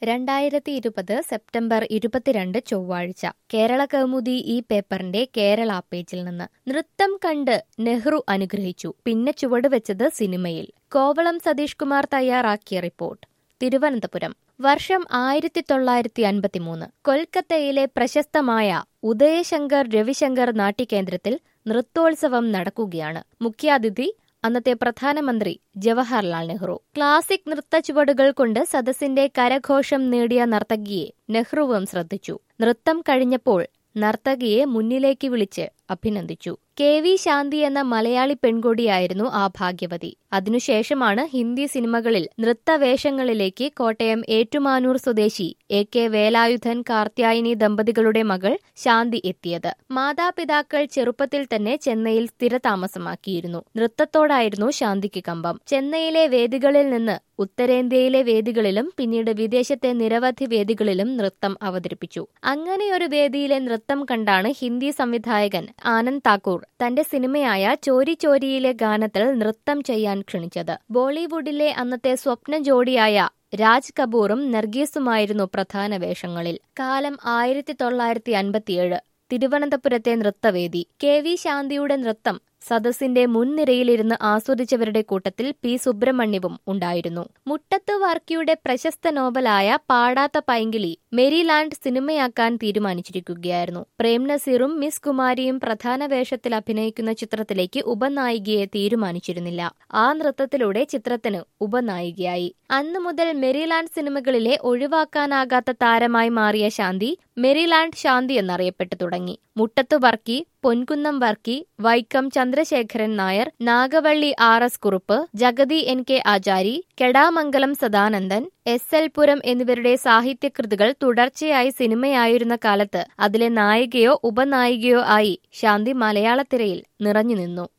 രണ്ടായിരത്തി ഇരുപത് സെപ്റ്റംബർ ഇരുപത്തിരണ്ട് ചൊവ്വാഴ്ച കേരള കൗമുദി ഈ പേപ്പറിന്റെ കേരള പേജിൽ നിന്ന് നൃത്തം കണ്ട് നെഹ്റു അനുഗ്രഹിച്ചു പിന്നെ ചുവടുവെച്ചത് സിനിമയിൽ കോവളം സതീഷ് കുമാർ തയ്യാറാക്കിയ റിപ്പോർട്ട് തിരുവനന്തപുരം വർഷം ആയിരത്തി തൊള്ളായിരത്തി അൻപത്തിമൂന്ന് കൊൽക്കത്തയിലെ പ്രശസ്തമായ ഉദയശങ്കർ രവിശങ്കർ നാട്യകേന്ദ്രത്തിൽ നൃത്തോത്സവം നടക്കുകയാണ് മുഖ്യാതിഥി അന്നത്തെ പ്രധാനമന്ത്രി ജവഹർലാൽ നെഹ്റു ക്ലാസിക് നൃത്ത ചുവടുകൾ കൊണ്ട് സദസ്സിന്റെ കരഘോഷം നേടിയ നർത്തകിയെ നെഹ്റുവും ശ്രദ്ധിച്ചു നൃത്തം കഴിഞ്ഞപ്പോൾ നർത്തകിയെ മുന്നിലേക്ക് വിളിച്ച് അഭിനന്ദിച്ചു കെ വി ശാന്തി എന്ന മലയാളി പെൺകുടിയായിരുന്നു ആ ഭാഗ്യവതി അതിനുശേഷമാണ് ഹിന്ദി സിനിമകളിൽ നൃത്തവേഷങ്ങളിലേക്ക് കോട്ടയം ഏറ്റുമാനൂർ സ്വദേശി എ കെ വേലായുധൻ കാർത്യായനി ദമ്പതികളുടെ മകൾ ശാന്തി എത്തിയത് മാതാപിതാക്കൾ ചെറുപ്പത്തിൽ തന്നെ ചെന്നൈയിൽ സ്ഥിരതാമസമാക്കിയിരുന്നു നൃത്തത്തോടായിരുന്നു ശാന്തിക്ക് കമ്പം ചെന്നൈയിലെ വേദികളിൽ നിന്ന് ഉത്തരേന്ത്യയിലെ വേദികളിലും പിന്നീട് വിദേശത്തെ നിരവധി വേദികളിലും നൃത്തം അവതരിപ്പിച്ചു അങ്ങനെയൊരു വേദിയിലെ നൃത്തം കണ്ടാണ് ഹിന്ദി സംവിധായകൻ ആനന്ദ് താക്കൂർ തന്റെ സിനിമയായ ചോരി ചോരിയിലെ ഗാനത്തിൽ നൃത്തം ചെയ്യാൻ ക്ഷണിച്ചത് ബോളിവുഡിലെ അന്നത്തെ സ്വപ്ന ജോഡിയായ രാജ് കപൂറും നർഗീസുമായിരുന്നു പ്രധാന വേഷങ്ങളിൽ കാലം ആയിരത്തി തൊള്ളായിരത്തി അൻപത്തിയേഴ് തിരുവനന്തപുരത്തെ നൃത്തവേദി കെ വി ശാന്തിയുടെ നൃത്തം സദസ്സിന്റെ മുൻനിരയിലിരുന്ന് ആസ്വദിച്ചവരുടെ കൂട്ടത്തിൽ പി സുബ്രഹ്മണ്യവും ഉണ്ടായിരുന്നു മുട്ടത്ത് വർക്കിയുടെ പ്രശസ്ത നോവലായ പാടാത്ത പൈങ്കിളി മെരിലാൻഡ് സിനിമയാക്കാൻ തീരുമാനിച്ചിരിക്കുകയായിരുന്നു പ്രേം നസീറും മിസ് കുമാരിയും പ്രധാന വേഷത്തിൽ അഭിനയിക്കുന്ന ചിത്രത്തിലേക്ക് ഉപനായികയെ തീരുമാനിച്ചിരുന്നില്ല ആ നൃത്തത്തിലൂടെ ചിത്രത്തിന് ഉപനായികയായി അന്നു മുതൽ മെരിലാൻഡ് സിനിമകളിലെ ഒഴിവാക്കാനാകാത്ത താരമായി മാറിയ ശാന്തി മെരിലാൻഡ് ശാന്തി എന്നറിയപ്പെട്ടു തുടങ്ങി Muttathu Varkey Ponkunnam Varkey Vaikom Chandrasekharan Nair Nagavally R S Kurup Jagathy N K Achari Kedamangalam Sadanandan S L Puram എന്നിവരുടെ സാഹിത്യകൃതികൾ തുടർച്ചയായി സിനിമയായിരുന്ന കാലത്ത് അതിലെ നായികയോ ഉപനായികയോ ആയി ശാന്തി മലയാളത്തിരയിൽ നിറഞ്ഞുനിന്നു